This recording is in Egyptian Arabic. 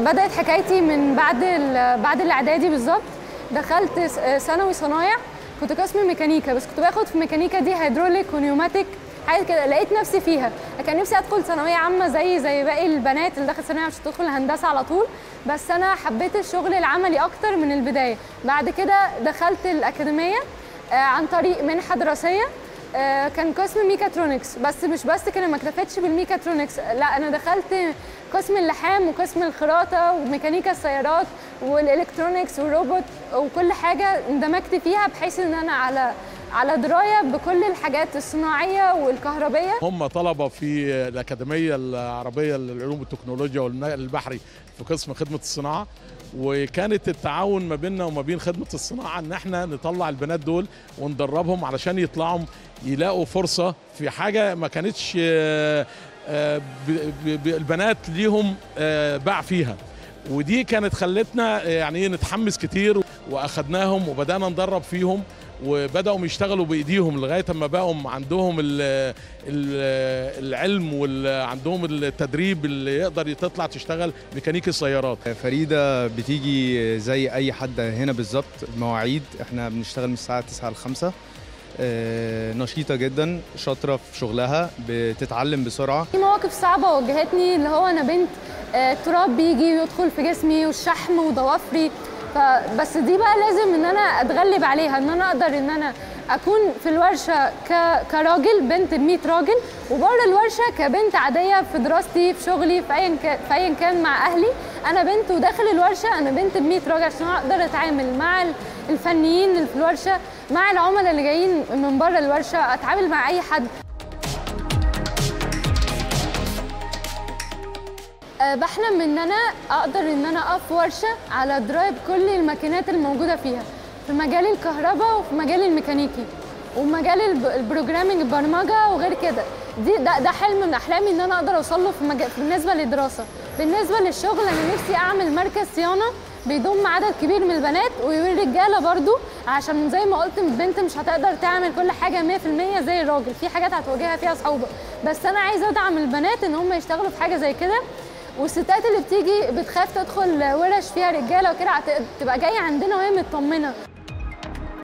بدات حكايتي من بعد ال- بعد الاعدادي بالظبط دخلت س- ثانوي صنايع كنت قسم ميكانيكا بس كنت باخد في ميكانيكا دي هيدروليك ونيوماتيك حاجه كده لقيت نفسي فيها كان نفسي ادخل ثانويه عامه زي زي باقي البنات اللي دخلت ثانويه عشان تدخل هندسه على طول بس انا حبيت الشغل العملي اكتر من البدايه بعد كده دخلت الاكاديميه آه، عن طريق منحه دراسيه آه، كان قسم ميكاترونكس بس مش بس كده ما اكتفيتش بالميكاترونكس لا انا دخلت قسم اللحام وقسم الخراطه وميكانيكا السيارات والالكترونكس والروبوت وكل حاجه اندمجت فيها بحيث ان انا على على درايه بكل الحاجات الصناعيه والكهربيه هم طلبة في الأكاديمية العربية للعلوم والتكنولوجيا والنقل البحري في قسم خدمة الصناعة وكانت التعاون ما بيننا وما بين خدمة الصناعة ان احنا نطلع البنات دول وندربهم علشان يطلعوا يلاقوا فرصة في حاجة ما كانتش آه، آه، ب- ب- ب- البنات ليهم آه، باع فيها ودي كانت خلتنا آه، يعني ايه نتحمس كتير واخدناهم وبدانا ندرب فيهم وبداوا يشتغلوا بايديهم لغايه اما بقوا عندهم ال ال العلم وعندهم التدريب اللي يقدر تطلع تشتغل ميكانيكي سيارات فريدة بتيجي زي أي حد هنا بالظبط مواعيد احنا بنشتغل من الساعة 9 ل 5 آه، نشيطة جدا شاطرة في شغلها بتتعلم بسرعة في مواقف صعبة واجهتني اللي هو أنا بنت آه، التراب بيجي ويدخل في جسمي والشحم وضوافري فبس دي بقى لازم ان انا اتغلب عليها ان انا اقدر ان انا اكون في الورشه ك... كراجل بنت ب 100 راجل وبره الورشه كبنت عاديه في دراستي في شغلي في ايا كان في ايا كان مع اهلي انا بنت وداخل الورشه انا بنت ب 100 راجل عشان اقدر اتعامل مع ال- الفنيين اللي في الورشه مع العملاء اللي جايين من بره الورشه اتعامل مع اي حد أه، بحلم ان انا اقدر ان انا اقف في ورشه على درايه بكل الماكينات الموجوده فيها في مجال الكهرباء وفي مجال الميكانيكي ومجال الب- البروجرامينج البرمجه وغير كده دي ده, ده حلم من احلامي ان انا اقدر اوصل له في مجال بالنسبه للدراسه بالنسبه للشغل انا نفسي اعمل مركز صيانه بيضم عدد كبير من البنات والرجاله برضو عشان زي ما قلت البنت مش هتقدر تعمل كل حاجه 100% زي الراجل في حاجات هتواجهها فيها صعوبه بس انا عايزه ادعم البنات ان هم يشتغلوا في حاجه زي كده والستات اللي بتيجي بتخاف تدخل ورش فيها رجاله وكده هت- تبقى جايه عندنا وهي مطمنه